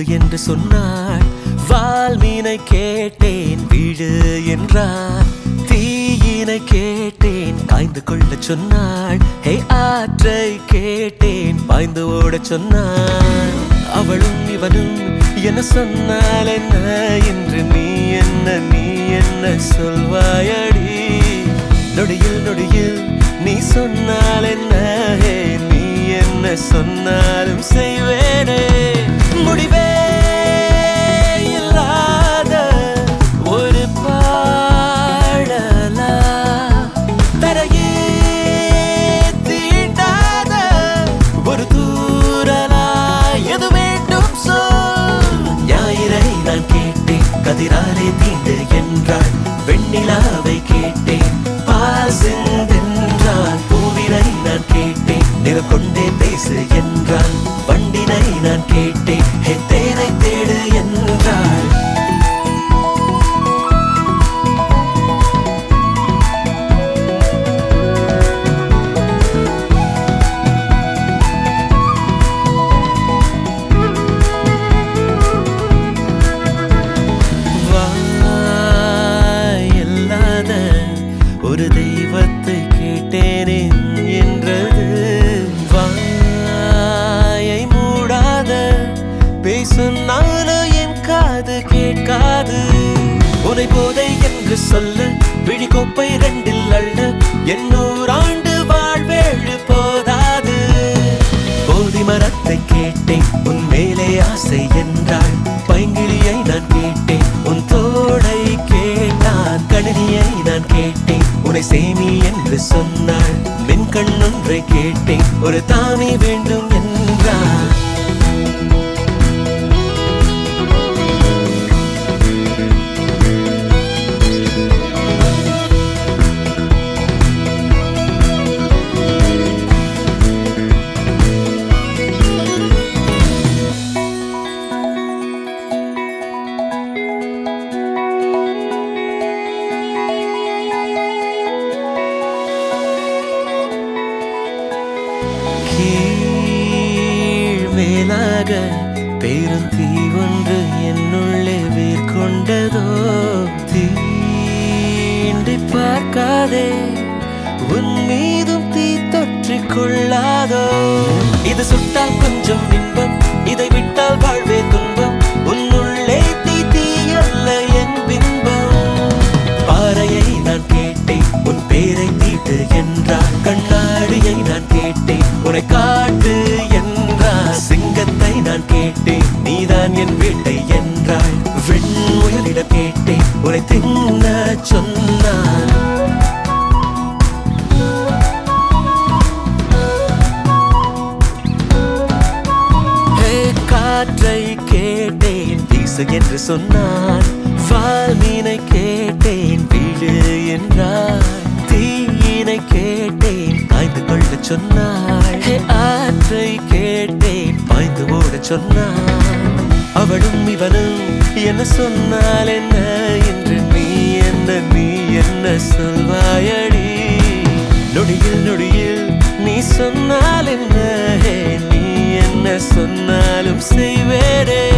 வீசு என்று சொன்னாள் வால்மீனை கேட்டேன் வீடு என்றார் தீயினை கேட்டேன் காய்ந்து கொள்ளச் சொன்னாள் ஹே ஆற்றை கேட்டேன் பாய்ந்து ஓடச் சொன்னாள் அவளும் இவனும் என்ன சொன்னால் என்ன என்று நீ என்ன நீ என்ன சொல்வாயடி நொடியில் நொடியில் நீ சொன்னால் என்ன ஹே, நீ என்ன சொன்னாலும் செய்வேனே முடிவே இல்லாத ஒரு பாடலா தரையே தீண்டாத ஒரு தூரலா எது வேண்டும் சொல் ஞாயிறை நான் கேட்டேன் கதிராலே தீண்டு என்றாள் வெண்ணிலாவை கேட்டேன் பால் சிந்தென்றாள் பூவினை நான் கேட்டேன் நிறம் கொண்டே பேசு என்றாள் வண்டினை நான் கேட்டேன் ஹே தேனை தேடு என்றாள் வாயில்லாத ஒரு தெய்வத்தை கேட்டேனே என்றது வாயை மூடாத பேசுனாலும் என் காது கேட்காது உனை போதை என்று சொல்ல விழிகோப்பை ரெண்டில் அள்ள எண்ணூறு ஆண்டு வாழ்வேழு போதாது போதி மரத்தை கேட்டேன் உன் மேலே ஆசை என்றாள் பைங்கிளியை நான் கேட்டேன் உன் தோடை கேட்டான் கணினியை நான் கேட்டேன் உன்னை சேமி என்று சொன்னாள் மின்கண் ஒன்றை கேட்டேன் ஒரு தாமி வேண்டும் என்றாள் கீழ் மேலாக பெரும் தீ ஒன்று என்னுள்ளே வேர்கொண்டதோ தீண்டி பார்க்காதே உன் மீதும் தீ தொற்றிக் கொள்ளாதோ இது சுட்டால் கொஞ்சம் இன்பம் இதை விட்டால் வாழ்வே துன்பம் உன்னுள்ளே தீ தீயல்ல என் பின்பம் பாறையை நான் கேட்டேன் உன் பேரை தீட்டு என்றார் கண்ணாடியை நான் கேட்டேன் உன்னை காட்டு என்றார் சிங்கத்தை நான் கேட்டேன் நீதான் என் வீட்டை என்றாள் வெண்முயலிடம் கேட்டேன் உன்னை தின்ன சொன்னான் ஹே, காற்றை கேட்டேன் வீசு என்று சொன்னான் வால்மீனை கேட்டேன் வீழு என்றார் தீயினை கேட்டேன் காய்ந்து கொள்ளச் சொன்னாள் ஹே, ஆற்றை கேட்டேன் பாய்ந்து ஓடச் சொன்னான் அவளும் இவனும் என்ன சொன்னால் என்ன என்று நீ என்ன நீ என்ன சொல்வாயடி நொடியில் நொடியில் நீ சொன்னால் என்ன ஹே, நீ என்ன சொன்னாலும் செய்வேனே